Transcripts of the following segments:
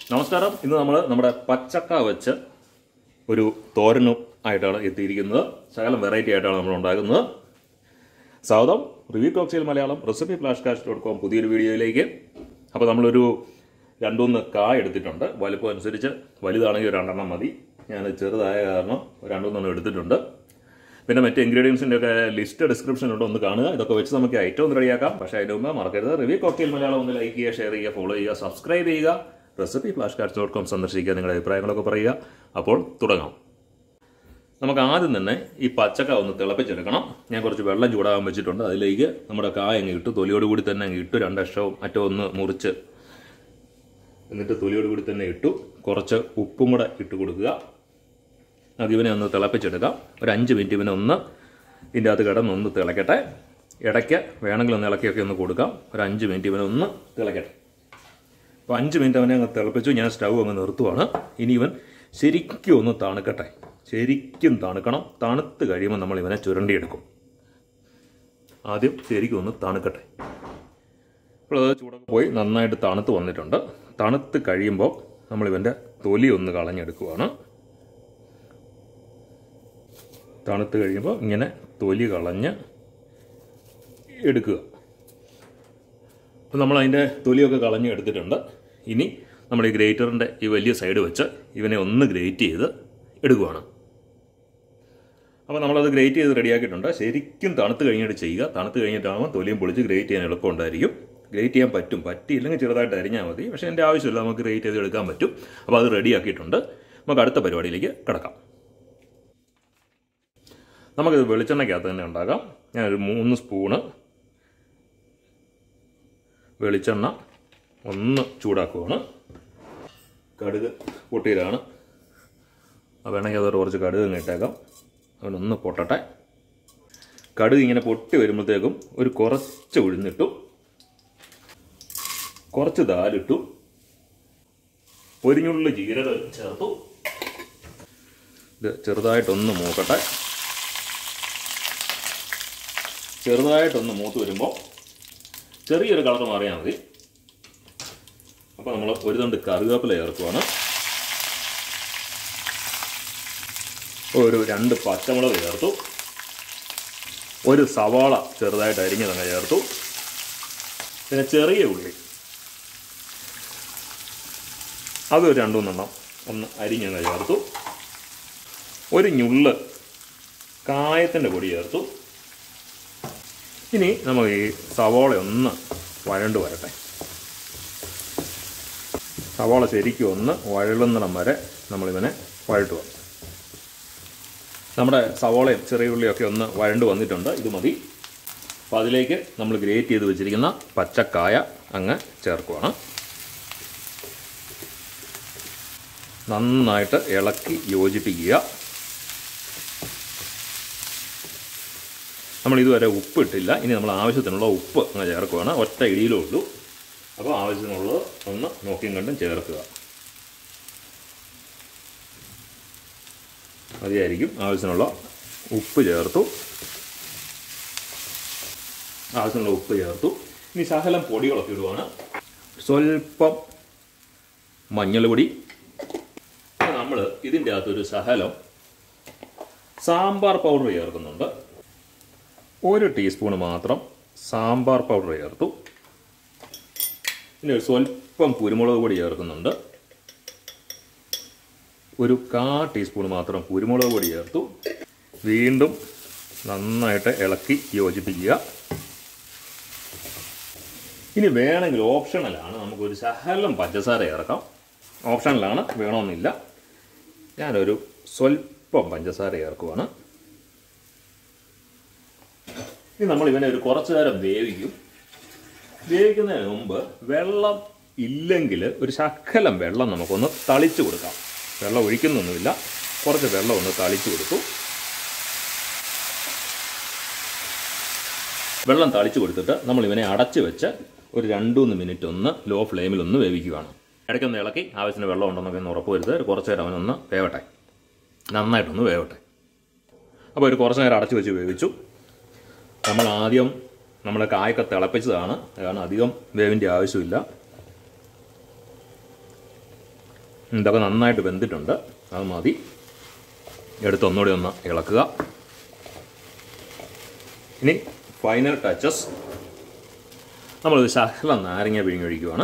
നമസ്കാരം ഇന്ന് നമ്മൾ നമ്മുടെ പച്ചക്ക വെച്ച് ഒരു തോരനും ആയിട്ടാണ് എത്തിയിരിക്കുന്നത് ശകലം വെറൈറ്റി ആയിട്ടാണ് നമ്മൾ ഉണ്ടാക്കുന്നത് സ്വാഗതം റിവ്യൂ കോക്സിൽ Malayalam recipe flash cast dot com പുതിയൊരു വീഡിയോയിലേക്ക് അപ്പോൾ നമ്മളൊരു രണ്ടുമൂന്ന് കായ എടുത്തിട്ടുണ്ട് വലുപ്പം അനുസരിച്ച് വലുതാണെങ്കിൽ രണ്ടെണ്ണം മതി ഞാൻ ചെറുതായ കാരണം രണ്ടുമൂന്നെണ്ണം എടുത്തിട്ടുണ്ട് പിന്നെ മറ്റ് ഇൻഗ്രീഡിയൻസിൻ്റെ ഒക്കെ ലിസ്റ്റ് ഡിസ്ക്രിപ്ഷനിലുണ്ട് ഒന്ന് കാണുക ഇതൊക്കെ വെച്ച് നമുക്ക് ഐറ്റം ഒന്ന് റെഡിയാക്കാം പക്ഷേ അതിന് മുമ്പ് മറക്കരുത് റിവ്യൂ കോക്ടെയിൽ മലയാളം ഒന്ന് ലൈക്ക് ചെയ്യുക ഷെയർ ചെയ്യുക ഫോളോ ചെയ്യുക സബ്സ്ക്രൈബ് ചെയ്യുക recipe flash cards dot com സന്ദർശിക്കുക നിങ്ങളുടെ അഭിപ്രായങ്ങളൊക്കെ പറയുക അപ്പോൾ തുടങ്ങാം നമുക്ക് ആദ്യം തന്നെ ഈ പച്ചക്ക ഒന്ന് തിളപ്പിച്ചെടുക്കണം ഞാൻ കുറച്ച് വെള്ളം ചൂടാകാൻ വെച്ചിട്ടുണ്ട് അതിലേക്ക് നമ്മുടെ കായ അങ്ങ് ഇട്ട് തൊലിയോട് കൂടി തന്നെ അങ്ങ് ഇട്ട് രണ്ടക്ഷവും മറ്റോ ഒന്ന് മുറിച്ച് എന്നിട്ട് തൊലിയോട് കൂടി തന്നെ ഇട്ടു കുറച്ച് ഉപ്പും കൂടെ ഇട്ട് കൊടുക്കുക അത് ഇവനെ ഒന്ന് തിളപ്പിച്ചെടുക്കാം ഒരു അഞ്ച് മിനിറ്റ് ഇവനെ ഒന്ന് ഇതിൻ്റെ അകത്ത് കിടന്ന് ഒന്ന് തിളക്കട്ടെ ഇടയ്ക്ക് വേണമെങ്കിൽ ഒന്ന് ഇളക്കിയൊക്കെ ഒന്ന് കൊടുക്കാം ഒരു അഞ്ച് മിനിറ്റ് ഇവനെ ഒന്ന് തിളക്കട്ടെ അപ്പോൾ അഞ്ച് മിനിറ്റ് അവനെ അങ്ങ് തിളപ്പിച്ചു ഞാൻ സ്റ്റൗ അങ്ങ് നിർത്തുവാണ് ഇനി ഇവൻ ശരിക്കും ഒന്ന് തണുക്കട്ടെ ശരിക്കും തണുക്കണം തണുത്ത് കഴിയുമ്പോൾ നമ്മൾ ഇവനെ ചുരണ്ടിയെടുക്കും ആദ്യം ശരിക്കും ഒന്ന് തണുക്കട്ടെ അപ്പോൾ അത് ചൂടൊക്കെ പോയി നന്നായിട്ട് തണുത്ത് വന്നിട്ടുണ്ട് തണുത്ത് കഴിയുമ്പോൾ നമ്മൾ ഇവൻ്റെ തൊലി ഒന്ന് കളഞ്ഞെടുക്കുവാണ് തണുത്ത് കഴിയുമ്പോൾ ഇങ്ങനെ തൊലി കളഞ്ഞ് എടുക്കുക അപ്പോൾ നമ്മൾ അതിൻ്റെ തൊലിയൊക്കെ കളഞ്ഞ് എടുത്തിട്ടുണ്ട് ഇനി നമ്മൾ ഈ ഗ്രേറ്ററിൻ്റെ ഈ വലിയ സൈഡ് വെച്ച് ഇവനെ ഒന്ന് ഗ്രേറ്റ് ചെയ്ത് എടുക്കുവാണ് അപ്പോൾ നമ്മളത് ഗ്രേറ്റ് ചെയ്ത് റെഡിയാക്കിയിട്ടുണ്ട് ശരിക്കും തണുത്ത് കഴിഞ്ഞിട്ട് ചെയ്യുക തണുത്ത് കഴിഞ്ഞിട്ടാകുമ്പോൾ തൊലിയും പൊളിച്ച് ഗ്രേറ്റ് ചെയ്യാൻ എളുപ്പമുണ്ടായിരിക്കും ഗ്രേറ്റ് ചെയ്യാൻ പറ്റും പറ്റിയില്ലെങ്കിൽ ചെറുതായിട്ട് അരിഞ്ഞാൽ മതി പക്ഷേ എൻ്റെ ആവശ്യമില്ല നമുക്ക് ഗ്രേറ്റ് ചെയ്ത് എടുക്കാൻ പറ്റും അപ്പോൾ അത് റെഡിയാക്കിയിട്ടുണ്ട് നമുക്ക് അടുത്ത പരിപാടിയിലേക്ക് കിടക്കാം നമുക്കിത് വെളിച്ചെണ്ണയ്ക്കകത്ത് തന്നെ ഉണ്ടാക്കാം ഞാനൊരു മൂന്ന് സ്പൂണ് വെളിച്ചെണ്ണ ഒന്ന് ചൂടാക്കുവാണ് കടുക് പൊട്ടിയിലാണ് അപ്പോൾ വേണമെങ്കിൽ അതൊരു കുറച്ച് കടുക് അങ്ങ് ഇട്ടേക്കാം അവനൊന്ന് പൊട്ടട്ടെ കടുക് ഇങ്ങനെ പൊട്ടി വരുമ്പോഴത്തേക്കും ഒരു കുറച്ച് ഉഴുന്നിട്ടു കുറച്ച് ദാലിട്ടു ഒരു ഞുള്ളു ജീരകം ചേർത്തു ഇത് ചെറുതായിട്ടൊന്ന് മൂക്കട്ടെ ചെറുതായിട്ടൊന്ന് മൂത്ത് വരുമ്പോൾ ചെറിയൊരു കളർ മാറിയാൽ മതി അപ്പോൾ നമ്മൾ ഒരു തണ്ട് കറിവേപ്പില ചേർക്കുവാണ് ഒരു രണ്ട് പച്ചമുളക് ചേർത്തു ഒരു സവാള ചെറുതായിട്ട് അരിഞ്ഞതങ്ങ് ചേർത്തു പിന്നെ ചെറിയ ഉള്ളി അതൊരു രണ്ടുമൂന്നെണ്ണം ഒന്ന് അരിഞ്ഞങ്ങ് ചേർത്തു ഒരു ഞുള്ള് കായത്തിൻ്റെ പൊടി ചേർത്തു ഇനി നമുക്ക് ഈ സവോള ഒന്ന് വഴണ്ട് വരട്ടെ സവോള ശരിക്കും ഒന്ന് വഴളുന്നിടം വരെ നമ്മളിതിനെ വഴട്ടുക നമ്മുടെ സവോളയും ചെറിയ ഉള്ളിയൊക്കെ ഒന്ന് വഴണ്ട് വന്നിട്ടുണ്ട് ഇത് മതി അപ്പോൾ അതിലേക്ക് നമ്മൾ ഗ്രേറ്റ് ചെയ്ത് വെച്ചിരിക്കുന്ന പച്ചക്കായ അങ്ങ് ചേർക്കുവാണ് നന്നായിട്ട് ഇളക്കി യോജിപ്പിക്കുക നമ്മൾ ഇതുവരെ ഉപ്പ് ഇട്ടില്ല ഇനി നമ്മൾ ആവശ്യത്തിനുള്ള ഉപ്പ് അങ്ങ് ചേർക്കുകയാണ് ഒറ്റ ഇടിയിലേ ഉള്ളൂ അപ്പോൾ ആവശ്യത്തിനുള്ളത് ഒന്ന് നോക്കിയും കണ്ടും ചേർക്കുക മതിയായിരിക്കും ആവശ്യത്തിനുള്ള ഉപ്പ് ചേർത്തു ആവശ്യത്തിനുള്ള ഉപ്പ് ചേർത്തു ഇനി ശകലം പൊടികളൊക്കെ ഇടുവാണ് സ്വല്പം മഞ്ഞൾ പൊടി നമ്മൾ ഇതിൻ്റെ അകത്തൊരു ശകലം സാമ്പാർ പൗഡർ ചേർക്കുന്നുണ്ട് ഒരു ടീസ്പൂൺ മാത്രം സാമ്പാർ പൗഡർ ചേർത്തു പിന്നെ ഒരു സ്വല്പം കുരുമുളക് പൊടി ചേർക്കുന്നുണ്ട് ഒരു കാ ടീസ്പൂൺ മാത്രം കുരുമുളക് പൊടി ചേർത്തു വീണ്ടും നന്നായിട്ട് ഇളക്കി യോജിപ്പിക്കുക ഇനി വേണമെങ്കിൽ ഓപ്ഷണലാണ് നമുക്കൊരു ശകലം പഞ്ചസാര ചേർക്കാം ഓപ്ഷണലാണ് വേണമെന്നില്ല ഞാനൊരു സ്വല്പം പഞ്ചസാര ചേർക്കുവാണ് ഇനി നമ്മൾ ഇവനെ ഒരു കുറച്ചു നേരം വേവിക്കും വേവിക്കുന്നതിന് മുമ്പ് വെള്ളം ഇല്ലെങ്കിൽ ഒരു ശക്കലം വെള്ളം നമുക്കൊന്ന് തളിച്ചു കൊടുക്കാം വെള്ളം ഒഴിക്കുന്നൊന്നുമില്ല കുറച്ച് വെള്ളം ഒന്ന് തളിച്ചു കൊടുത്തു വെള്ളം തളിച്ചു കൊടുത്തിട്ട് നമ്മൾ ഇവനെ അടച്ചു വെച്ച് ഒരു രണ്ടൂന്ന് മിനിറ്റ് ഒന്ന് ലോ ഫ്ലെയിമിൽ ഒന്ന് വേവിക്കുകയാണ് ഇടയ്ക്കൊന്ന് ഇളക്കി ആവശ്യത്തിന് വെള്ളം ഉണ്ടെന്നൊക്കെ ഒന്ന് ഉറപ്പ് വരുത്തുക ഒരു കുറച്ച് നേരം അവനൊന്ന് വേവട്ടെ നന്നായിട്ടൊന്ന് വേവട്ടെ അപ്പോൾ ഒരു കുറച്ച് നേരം അടച്ചു വെച്ച് വേവിച്ചു നമ്മൾ ആദ്യം നമ്മൾ കായൊക്കെ തിളപ്പിച്ചതാണ് കാരണം അധികം വേവിൻ്റെ ആവശ്യമില്ല ഇതൊക്കെ നന്നായിട്ട് വെന്തിട്ടുണ്ട് അത് മതി എടുത്ത് ഒന്നുകൂടി ഒന്ന് ഇളക്കുക ഇനി ഫൈനൽ ടച്ചസ് നമ്മളൊരു ശകലം നാരങ്ങ പിഴിഞ്ഞൊഴിക്കുവാണ്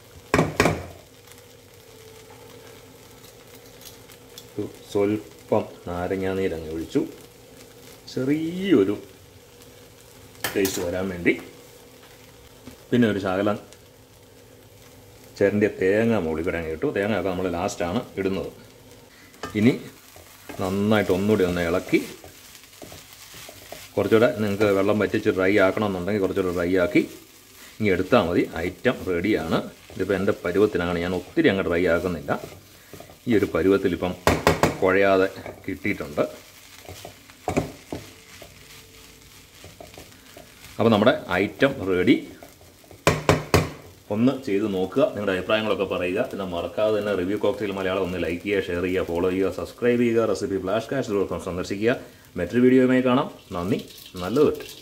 ഒരു സ്വല്പം നാരങ്ങ നീരങ്ങ് ഒഴിച്ചു ചെറിയൊരു ടേസ്റ്റ് വരാൻ വേണ്ടി പിന്നെ ഒരു ശകലം ചിരണ്ടിയ തേങ്ങ മുകളിൽ കൂടെ അങ്ങ് ഇട്ടു തേങ്ങ ഒക്കെ നമ്മൾ ലാസ്റ്റാണ് ഇടുന്നത് ഇനി നന്നായിട്ട് ഒന്നുകൂടി ഒന്ന് ഇളക്കി കുറച്ചുകൂടെ നിങ്ങൾക്ക് വെള്ളം വറ്റിച്ച് ഡ്രൈ ആക്കണമെന്നുണ്ടെങ്കിൽ കുറച്ചുകൂടെ ഡ്രൈ ആക്കി ഇനി എടുത്താൽ മതി ഐറ്റം റെഡിയാണ് ഇതിപ്പോൾ എൻ്റെ പരുവത്തിനാണ് ഞാൻ ഒത്തിരി അങ്ങ് ഡ്രൈ ആക്കുന്നില്ല ഈ ഒരു പരുവത്തിൽ ഇപ്പം കുഴയാതെ കിട്ടിയിട്ടുണ്ട് അപ്പോൾ നമ്മുടെ ഐറ്റം റെഡി ഒന്ന് ചെയ്ത് നോക്കുക നിങ്ങളുടെ അഭിപ്രായങ്ങളൊക്കെ പറയുക പിന്നെ മറക്കാതെ തന്നെ റിവ്യൂ കോക്ടെയിൽ മലയാളം ഒന്ന് ലൈക്ക് ചെയ്യുക ഷെയർ ചെയ്യുക ഫോളോ ചെയ്യുക സബ്സ്ക്രൈബ് ചെയ്യുക റെസിപ്പി ഫ്ലാഷ് കാഷ് സന്ദർശിക്കുക മറ്റൊരു വീഡിയോയുമായി കാണാം നന്ദി നല്ലത്